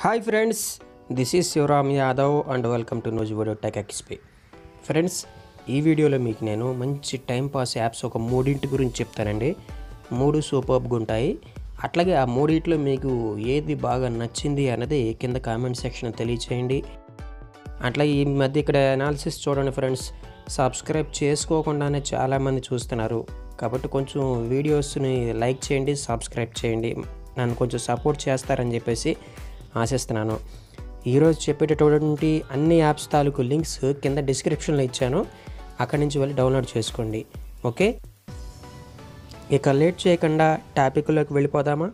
hi friends this is Shivaram Yadav and welcome to nose video tech XP friends ఈ వీడియోలో మీకు నేను మంచి టైం పాస్ యాప్స్ ఒక మూడింటి గురించి చెప్తానండి మూడు సూపర్బ్గా ఉంటాయి అట్లాగే ఆ మూడింటిలో మీకు ఏది బాగా నచ్చింది అన్నది కింద కామెంట్ సెక్షన్ తెలియచేయండి అట్లా ఈ మధ్య ఇక్కడ అనాలిసిస్ చూడండి ఫ్రెండ్స్ సబ్స్క్రైబ్ చేసుకోకుండానే చాలామంది చూస్తున్నారు కాబట్టి కొంచెం వీడియోస్ని లైక్ చేయండి సబ్స్క్రైబ్ చేయండి నన్ను కొంచెం సపోర్ట్ చేస్తారని చెప్పేసి ఆశిస్తున్నాను ఈరోజు చెప్పేటటువంటి అన్ని యాప్స్ తాలూకు లింక్స్ కింద డిస్క్రిప్షన్లో ఇచ్చాను అక్కడి నుంచి వెళ్ళి డౌన్లోడ్ చేసుకోండి ఓకే ఇక లేట్ చేయకుండా టాపిక్లోకి వెళ్ళిపోదామా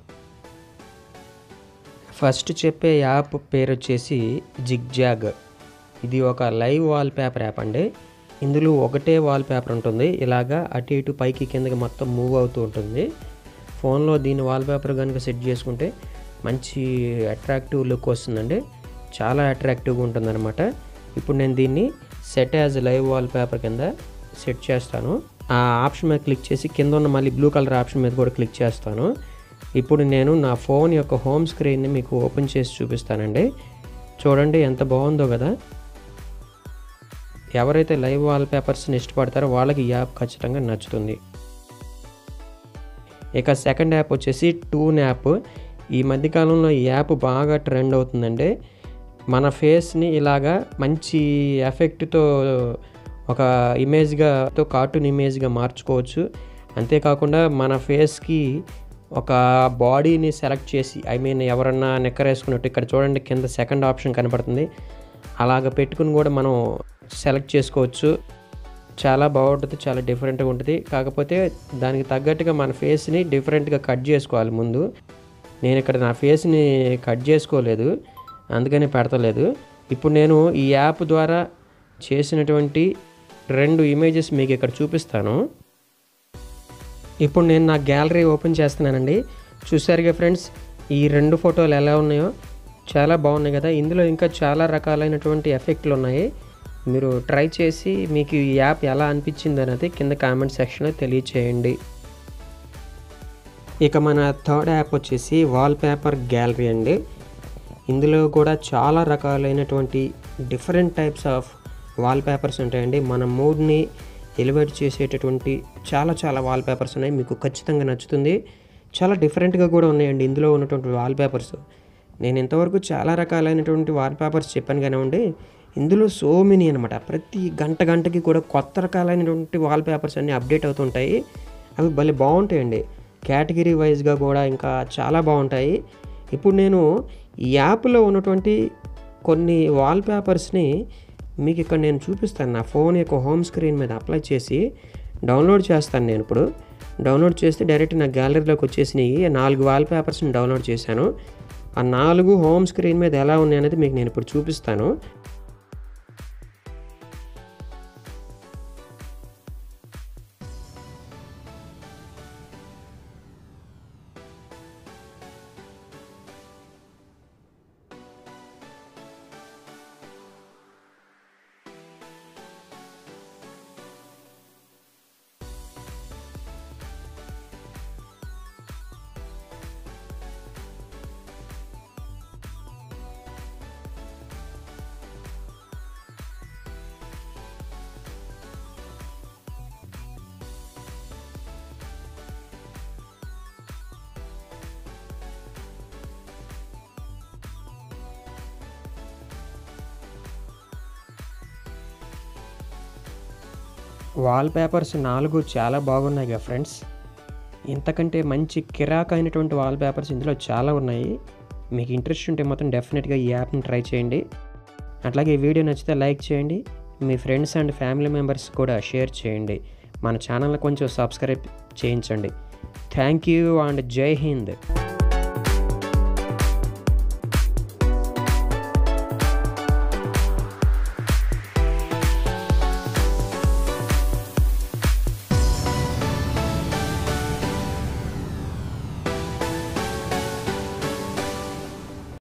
ఫస్ట్ చెప్పే యాప్ పేరు వచ్చేసి జిగ్జాగ్ ఇది ఒక లైవ్ వాల్ పేపర్ యాప్ అండి ఇందులో ఒకటే వాల్ పేపర్ ఉంటుంది ఇలాగా అటు ఇటు పైకి కిందకి మొత్తం మూవ్ అవుతూ ఉంటుంది ఫోన్లో దీని వాల్ పేపర్ కనుక సెట్ చేసుకుంటే మంచి అట్రాక్టివ్ లుక్ వస్తుందండి చాలా అట్రాక్టివ్గా ఉంటుందన్నమాట ఇప్పుడు నేను దీన్ని set as live wallpaper కింద సెట్ చేస్తాను ఆ ఆప్షన్ మీద క్లిక్ చేసి కింద ఉన్న మళ్ళీ బ్లూ కలర్ ఆప్షన్ మీద కూడా క్లిక్ చేస్తాను ఇప్పుడు నేను నా ఫోన్ యొక్క హోమ్ స్క్రీన్ని మీకు ఓపెన్ చేసి చూపిస్తానండి చూడండి ఎంత బాగుందో కదా ఎవరైతే లైవ్ వాల్ పేపర్స్ని ఇష్టపడతారో వాళ్ళకి ఈ యాప్ ఖచ్చితంగా నచ్చుతుంది ఇక సెకండ్ యాప్ వచ్చేసి టూన్ యాప్ ఈ మధ్యకాలంలో ఈ యాప్ బాగా ట్రెండ్ అవుతుందండి మన ఫేస్ని ఇలాగా మంచి ఎఫెక్ట్తో ఒక ఇమేజ్గా కార్టూన్ ఇమేజ్గా మార్చుకోవచ్చు అంతేకాకుండా మన ఫేస్కి ఒక బాడీని సెలెక్ట్ చేసి ఐ మీన్ ఎవరన్నా నెక్కరేసుకున్నట్టు ఇక్కడ చూడండి కింద సెకండ్ ఆప్షన్ కనపడుతుంది అలాగ పెట్టుకుని కూడా మనం సెలెక్ట్ చేసుకోవచ్చు చాలా బాగుంటుంది చాలా డిఫరెంట్గా ఉంటుంది కాకపోతే దానికి తగ్గట్టుగా మన ఫేస్ని డిఫరెంట్గా కట్ చేసుకోవాలి ముందు నేను ఇక్కడ నా ఫేస్ని కట్ చేసుకోలేదు అందుకని పెడతలేదు ఇప్పుడు నేను ఈ యాప్ ద్వారా చేసినటువంటి రెండు ఇమేజెస్ మీకు ఇక్కడ చూపిస్తాను ఇప్పుడు నేను నా గ్యాలరీ ఓపెన్ చేస్తున్నానండి చూసారుగా ఫ్రెండ్స్ ఈ రెండు ఫోటోలు ఎలా ఉన్నాయో చాలా బాగున్నాయి కదా ఇందులో ఇంకా చాలా రకాలైనటువంటి ఎఫెక్ట్లు ఉన్నాయి మీరు ట్రై చేసి మీకు ఈ యాప్ ఎలా అనిపించింది అనేది కింద కామెంట్ సెక్షన్లో తెలియచేయండి ఇక మన థర్డ్ యాప్ వచ్చేసి వాల్ పేపర్ గ్యాలరీ అండి ఇందులో కూడా చాలా రకాలైనటువంటి different types of wallpapers ఉంటాయండి మన మూడ్ని ఎలివేట్ చేసేటటువంటి చాలా చాలా వాల్ పేపర్స్ ఉన్నాయి మీకు ఖచ్చితంగా నచ్చుతుంది చాలా డిఫరెంట్గా కూడా ఉన్నాయండి ఇందులో ఉన్నటువంటి వాల్ పేపర్స్ నేను ఇంతవరకు చాలా రకాలైనటువంటి వాల్ పేపర్స్ చెప్పాను కానివ్వండి ఇందులో సో మెనీ అనమాట ప్రతి గంట గంటకి కూడా కొత్త రకాలైనటువంటి వాల్ పేపర్స్ అన్నీ అప్డేట్ అవుతుంటాయి అవి భలే బాగుంటాయండి కేటగిరీ వైజ్గా కూడా ఇంకా చాలా బాగుంటాయి ఇప్పుడు నేను ఈ యాప్లో ఉన్నటువంటి కొన్ని వాల్ పేపర్స్ని మీకు ఇక్కడ నేను చూపిస్తాను నా ఫోన్ యొక్క హోమ్ స్క్రీన్ మీద అప్లై చేసి డౌన్లోడ్ చేస్తాను నేను ఇప్పుడు డౌన్లోడ్ చేస్తే డైరెక్ట్ నా గ్యాలరీలోకి వచ్చేసినాయి నాలుగు వాల్ పేపర్స్ని డౌన్లోడ్ చేశాను ఆ నాలుగు హోమ్ స్క్రీన్ మీద ఎలా ఉన్నాయి అనేది మీకు నేను ఇప్పుడు చూపిస్తాను వాల్ పేపర్స్ నాలుగు చాలా బాగున్నాయి కదా ఫ్రెండ్స్ ఇంతకంటే మంచి కిరాక్ అయినటువంటి వాల్ పేపర్స్ ఇందులో చాలా ఉన్నాయి మీకు ఇంట్రెస్ట్ ఉంటే మాత్రం డెఫినెట్గా ఈ యాప్ని ట్రై చేయండి అట్లాగే ఈ వీడియో నచ్చితే లైక్ చేయండి మీ ఫ్రెండ్స్ అండ్ ఫ్యామిలీ మెంబర్స్ కూడా షేర్ చేయండి మన ఛానల్ కొంచెం సబ్స్క్రైబ్ చేయించండి థ్యాంక్ యూ అండ్ జై హింద్